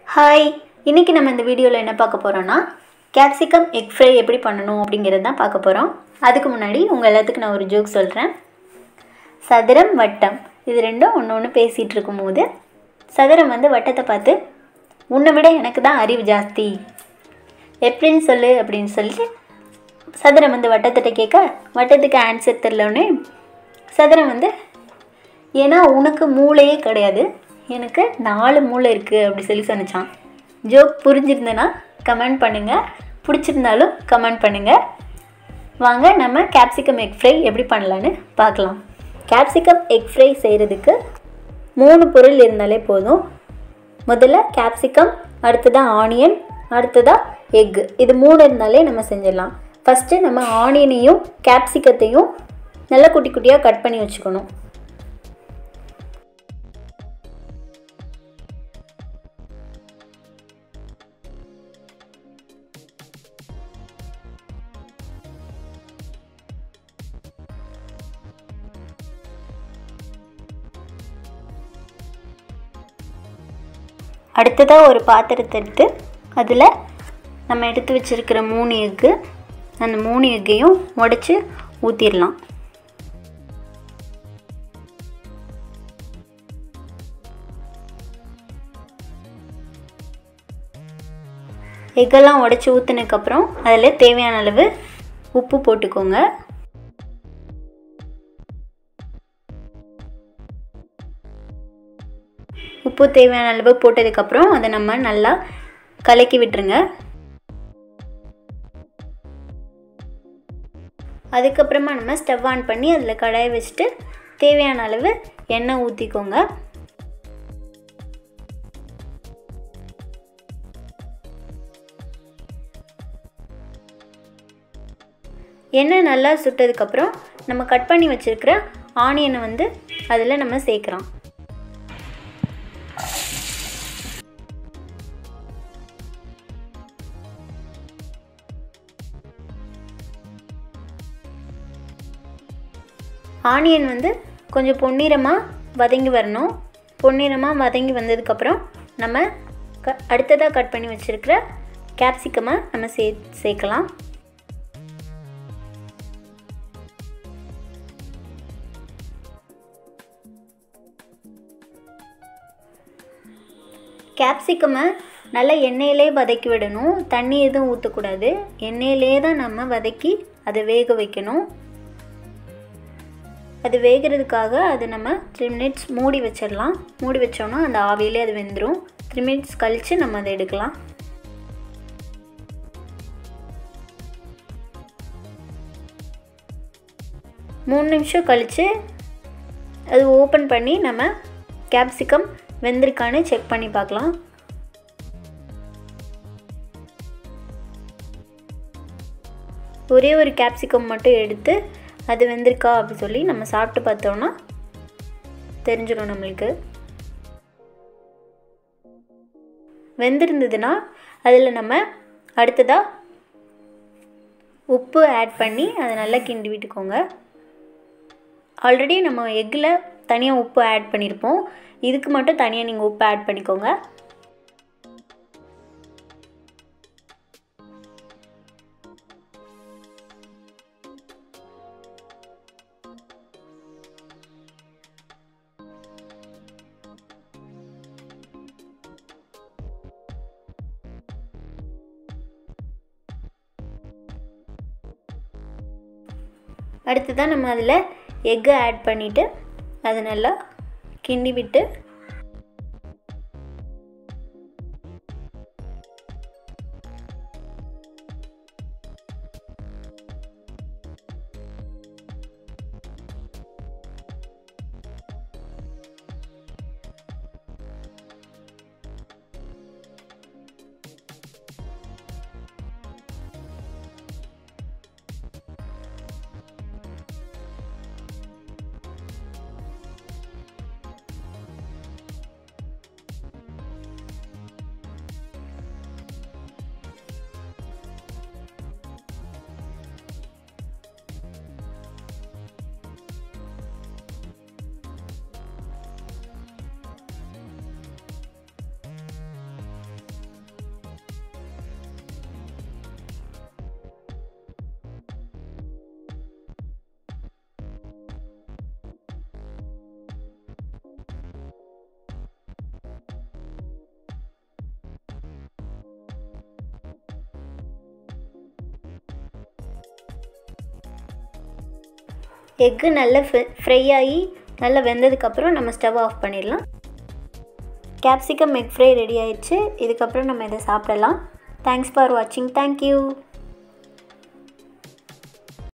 hi இன்றைக்கி நம்ம இந்த வீடியோவில் என்ன பார்க்க போகிறோன்னா கேப்சிகம் எக் ஃப்ரை எப்படி பண்ணணும் அப்படிங்கிறது தான் பார்க்க போகிறோம் அதுக்கு முன்னாடி உங்கள் எல்லாத்துக்கும் நான் ஒரு ஜோக் சொல்கிறேன் சதுரம் வட்டம் இது ரெண்டும் ஒன்று ஒன்று பேசிகிட்டு இருக்கும்போது சதுரம் வந்து வட்டத்தை பார்த்து உன்னை விட எனக்கு தான் அறிவு ஜாஸ்தி எப்படின்னு சொல்லு அப்படின்னு சொல்லிட்டு சதுரம் வந்து வட்டத்திட்ட கேட்க வட்டத்துக்கு ஆன்சர் தெரிலோன்னே சதுரம் வந்து ஏன்னா உனக்கு மூளையே கிடையாது எனக்கு நாலு மூளை இருக்குது அப்படி சொல்லி சொன்னிச்சான் ஜோக் புரிஞ்சிருந்தேன்னா கமெண்ட் பண்ணுங்கள் பிடிச்சிருந்தாலும் கமெண்ட் பண்ணுங்கள் வாங்க நம்ம கேப்சிகம் எக் ஃப்ரை எப்படி பண்ணலான்னு பார்க்கலாம் கேப்சிகம் எக் ஃப்ரை செய்கிறதுக்கு மூணு பொருள் இருந்தாலே போதும் முதல்ல கேப்சிகம் அடுத்ததாக ஆனியன் அடுத்ததாக எக் இது மூணு இருந்தாலே நம்ம செஞ்சிடலாம் ஃபஸ்ட்டு நம்ம ஆனியனையும் கேப்சிகத்தையும் நல்லா குட்டி குட்டியாக கட் பண்ணி வச்சுக்கணும் அடுத்ததாக ஒரு பாத்திரத்தை எடுத்து அதில் நம்ம எடுத்து வச்சுருக்கிற மூணு எக்கு அந்த மூணு எக்கையும் உடச்சி ஊற்றிடலாம் எக்கெல்லாம் உடச்சி ஊற்றுனதுக்கப்புறம் அதில் தேவையான அளவு உப்பு போட்டுக்கோங்க உப்பு தேவையான அளவு போட்டதுக்கப்புறம் அதை நம்ம நல்லா கலக்கி விட்டுருங்க அதுக்கப்புறமா நம்ம ஸ்டவ் ஆன் பண்ணி அதில் கடாயை வச்சுட்டு தேவையான அளவு எண்ணெய் ஊற்றிக்கோங்க எண்ணெய் நல்லா சுட்டதுக்கப்புறம் நம்ம கட் பண்ணி வச்சுருக்கிற ஆனியனை வந்து அதில் நம்ம சேர்க்குறோம் ஆனியன் வந்து கொஞ்சம் பொன்னிறமாக வதங்கி வரணும் பொன்னிறமாக வதங்கி வந்ததுக்கப்புறம் நம்ம க அடுத்ததாக கட் பண்ணி வச்சுருக்கிற கேப்சிகமை நம்ம சே சேர்க்கலாம் கேப்சிகமை நல்லா எண்ணெயிலே வதக்கி விடணும் தண்ணி எதுவும் ஊற்றக்கூடாது எண்ணெயிலே தான் நம்ம வதக்கி அதை வேக வைக்கணும் அது வேகிறதுக்காக அது நம்ம த்ரீ மினிட்ஸ் மூடி வச்சிடலாம் மூடி வச்சோன்னா அந்த ஆவியிலே அது வெந்துடும் த்ரீ மினிட்ஸ் கழித்து நம்ம அதை எடுக்கலாம் மூணு நிமிஷம் கழித்து அது ஓப்பன் பண்ணி நம்ம கேப்சிகம் வெந்திருக்கான்னு செக் பண்ணி பார்க்கலாம் ஒரே ஒரு கேப்சிகம் மட்டும் எடுத்து அது வெந்திருக்கா அப்படி சொல்லி நம்ம சாப்பிட்டு பார்த்தோன்னா தெரிஞ்சிடும் நம்மளுக்கு வெந்திருந்ததுன்னா அதில் நம்ம அடுத்ததாக உப்பு ஆட் பண்ணி அதை நல்லா கிண்டி விட்டுக்கோங்க ஆல்ரெடி நம்ம எக்கில் தனியாக உப்பு ஆட் பண்ணியிருப்போம் இதுக்கு மட்டும் தனியாக நீங்கள் உப்பு ஆட் பண்ணிக்கோங்க அடுத்ததான் நம்ம அதில் எக்கை ஆட் பண்ணிவிட்டு அதை நல்லா கிண்டி விட்டு எக்கு நல்லா ஃப்ரை ஆகி நல்லா வெந்ததுக்கப்புறம் நம்ம ஸ்டவ் ஆஃப் பண்ணிடலாம் கேப்சிகம் எக் ஃப்ரை ரெடி ஆயிடுச்சு இதுக்கப்புறம் நம்ம இதை சாப்பிடலாம் தேங்க்ஸ் ஃபார் வாட்சிங் தேங்க்யூ